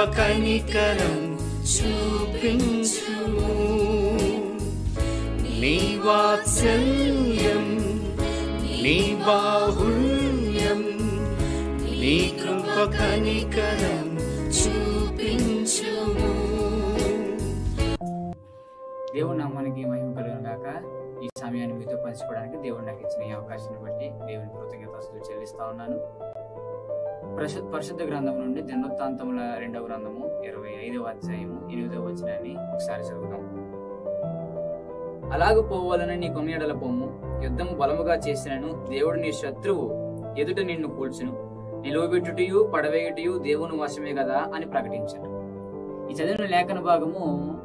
కనికరం చూపించుము నీ వాత్సల్యం నీ బాహుల్యం నీ కృప కనికరం చూపించుము దేవుడి నామానికి మహిమ కలుగును గాక ఈ సమయాన్ని మీతో పంచుకోవడానికి దేవుడు నాకు ఇచ్చిన ఈ అవకాశాన్ని బట్టి దేవుని కృతజ్ఞతలు చెల్లిస్తా ఉన్నాను పరిశు పరిశుద్ధ గ్రంథం నుండి దినవృత్తాంతముల రెండవ గ్రంథము ఇరవై ఐదవ అధ్యాయము ఎనిమిదవ వచనాన్ని ఒకసారి చదువుదాం అలాగూ పోవాలని నీ కొన్నేడల పొమ్ము యుద్ధము బలముగా చేసినను దేవుడు నీ శత్రువు ఎదుట నిన్ను కూల్చును నిలువబెట్టుటయు పడవేయుటయు దేవుని వశమే కదా అని ప్రకటించాడు ఈ చదివిన లేఖన భాగము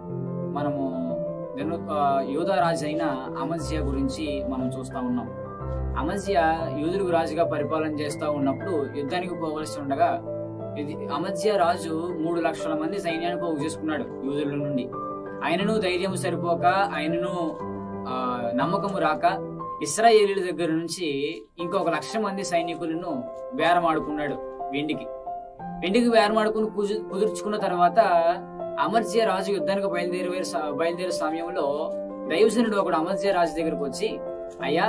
మనము దిన యూదా రాజు అయిన అమజ్య గురించి మనం చూస్తా ఉన్నాం అమజ్య యూదులకు రాజుగా పరిపాలన చేస్తూ ఉన్నప్పుడు యుద్ధానికి పోవలసి ఉండగా ఇది అమజ్య రాజు మూడు లక్షల మంది సైన్యాన్ని పోగు చేసుకున్నాడు యూదుల నుండి ఆయనను ధైర్యం సరిపోక ఆయనను ఆ, నమ్మకము రాక ఇస్రాయేలీల దగ్గర నుంచి ఇంకొక లక్ష మంది సైనికులను బేరమాడుకున్నాడు వెండికి వెండికి బేరమాడుకుని కుజు- కుదుర్చుకున్న తర్వాత అమర్జ్య రాజు యుద్ధానికి బయలుదేరి బయలుదేరే సమయంలో దైవజనుడు ఒకడు అమర్జ్య రాజు దగ్గరకు వచ్చి అయ్యా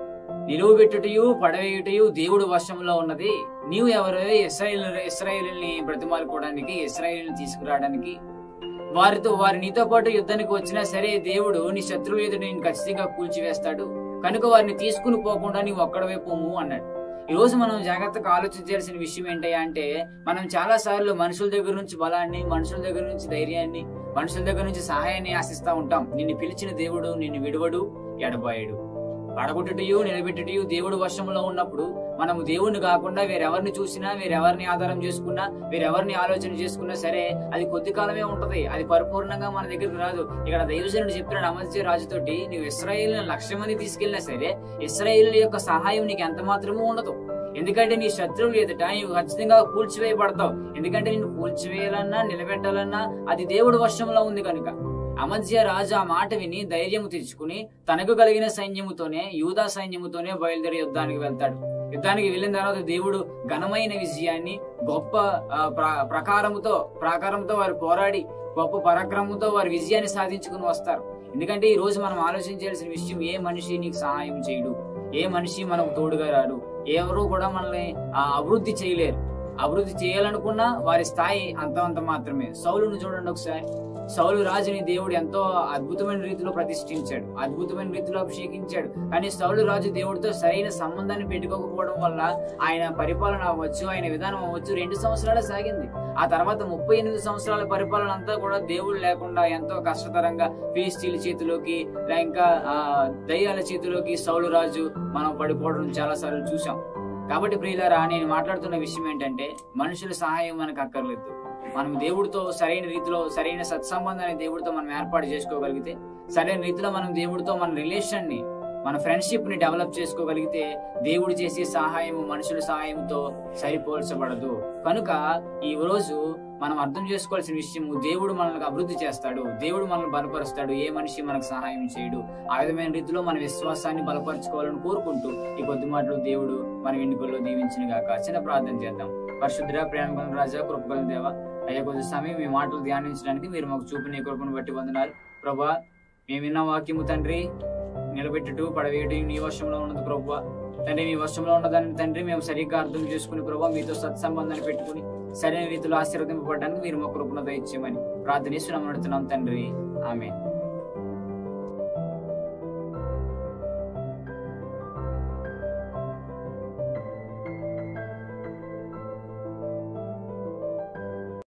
నిలువ పెట్టుటయు పడవేయుటయు దేవుడు వశంలో ఉన్నది నీవు ఎవరు ఇస్రాయేల్ ఇస్రాయేల్ని బ్రతిమాలుకోవడానికి ఇస్రాయేల్ని తీసుకురావడానికి వారితో వారి నీతో పాటు యుద్ధానికి వచ్చినా సరే దేవుడు నీ శత్రువులు ఎదుట నేను ఖచ్చితంగా కూల్చివేస్తాడు కనుక వారిని తీసుకుని పోకుండా నీవు ఒక్కడవే పోము అన్నాడు ఈ రోజు మనం జాగ్రత్తగా ఆలోచించాల్సిన విషయం ఏంటయ్యా అంటే మనం చాలా సార్లు మనుషుల దగ్గర నుంచి బలాన్ని మనుషుల దగ్గర నుంచి ధైర్యాన్ని మనుషుల దగ్గర నుంచి సహాయాన్ని ఆశిస్తా ఉంటాం నిన్ను పిలిచిన దేవుడు నిన్ను విడువడు ఎడబాయడు పడగొట్టుటయు నిలబెట్టుటయు దేవుడు వశంలో ఉన్నప్పుడు మనము దేవుణ్ణి కాకుండా వేరెవరిని చూసినా వేరెవరిని ఆధారం చేసుకున్నా వేరెవరిని ఆలోచన చేసుకున్నా సరే అది కొద్ది కాలమే ఉంటది అది పరిపూర్ణంగా మన దగ్గరికి రాదు ఇక్కడ దైవజనుడు చెప్తున్నాడు అమర్జీ రాజుతోటి నువ్వు ఇస్రాయేల్ లక్ష మంది తీసుకెళ్ళినా సరే ఇస్రాయేల్ యొక్క సహాయం నీకు ఎంత మాత్రమూ ఉండదు ఎందుకంటే నీ శత్రువులు ఎదుట నీవు ఖచ్చితంగా కూల్చివేయబడతావు ఎందుకంటే నిన్ను కూల్చివేయాలన్నా నిలబెట్టాలన్నా అది దేవుడి వశంలో ఉంది కనుక అమధ్య రాజు ఆ మాట విని ధైర్యము తెచ్చుకుని తనకు కలిగిన సైన్యముతోనే యూదా సైన్యముతోనే బయలుదేరి యుద్ధానికి వెళ్తాడు యుద్ధానికి వెళ్ళిన తర్వాత దేవుడు ఘనమైన విజయాన్ని గొప్ప ఆ, ప్ర- ప్రకారముతో ప్రాకారంతో వారు పోరాడి గొప్ప పరాక్రమంతో వారి విజయాన్ని సాధించుకుని వస్తారు ఎందుకంటే ఈ రోజు మనం ఆలోచించాల్సిన విషయం ఏ మనిషి నీకు సహాయం చేయడు ఏ మనిషి మనకు తోడుగా రాడు ఎవరు కూడా మనల్ని ఆ, అభివృద్ధి చేయలేరు అభివృద్ధి చేయాలనుకున్నా వారి స్థాయి అంత అంత మాత్రమే సౌలును చూడండి ఒకసారి సౌలు రాజుని దేవుడు ఎంతో అద్భుతమైన రీతిలో ప్రతిష్ఠించాడు అద్భుతమైన రీతిలో అభిషేకించాడు కానీ సౌలు రాజు దేవుడితో సరైన సంబంధాన్ని పెట్టుకోకపోవడం వల్ల ఆయన పరిపాలన అవ్వచ్చు ఆయన విధానం అవ్వచ్చు రెండు సంవత్సరాలే సాగింది ఆ తర్వాత ముప్పై ఎనిమిది సంవత్సరాల పరిపాలన అంతా కూడా దేవుడు లేకుండా ఎంతో కష్టతరంగా ఫిలిస్తీన్ల చేతిలోకి లే ఇంకా ఆ, దయ్యాల చేతిలోకి సౌలు రాజు మనం పడిపోవడం చాలా సార్లు చూసాం కాబట్టి ప్రియులారా నేను మాట్లాడుతున్న విషయం ఏంటంటే మనుషుల సహాయం మనకు అక్కర్లేదు మనం దేవుడితో సరైన రీతిలో సరైన సత్సంబంధాన్ని దేవుడితో మనం ఏర్పాటు చేసుకోగలిగితే సరైన రీతిలో మనం దేవుడితో మన రిలేషన్ ని మన ఫ్రెండ్షిప్ ని డెవలప్ చేసుకోగలిగితే దేవుడు చేసే సహాయము మనుషుల సహాయంతో సరిపోల్చబడదు కనుక ఈ రోజు మనం అర్థం చేసుకోవాల్సిన విషయం దేవుడు మనల్ని అభివృద్ధి చేస్తాడు దేవుడు మనల్ని బలపరుస్తాడు ఏ మనిషి మనకు సహాయం చేయడు ఆ విధమైన రీతిలో మన విశ్వాసాన్ని బలపరచుకోవాలని కోరుకుంటూ ఈ కొద్ది మాటలు దేవుడు మన ఎన్నికల్లో దీవించిన గాక చిన్న ప్రార్థన చేద్దాం పరిశుద్ధ ప్రేమ రాజా కృపగల దేవ అయ్యా కొద్ది సమయం మీ మాటలు ధ్యానించడానికి మీరు మాకు చూపిన ఈ కృపను బట్టి వందనాలు ప్రభా మేము విన్న వాక్యము తండ్రి నిలబెట్టుటూ పడవేయటం నీ వర్షంలో ఉన్నది ప్రభా తండ్రి మీ వర్షంలో ఉన్నదాన్ని తండ్రి మేము సరిగ్గా అర్థం చేసుకుని ప్రభా మీతో సత్సంబంధాన్ని పెట్టుకుని సరైన రీతిలో ఆశీర్వదింపబడడానికి మీరు మా కృపణ దయచేయమని ప్రార్థనేశ్వరం నడుతున్నాం తండ్రి ఆమె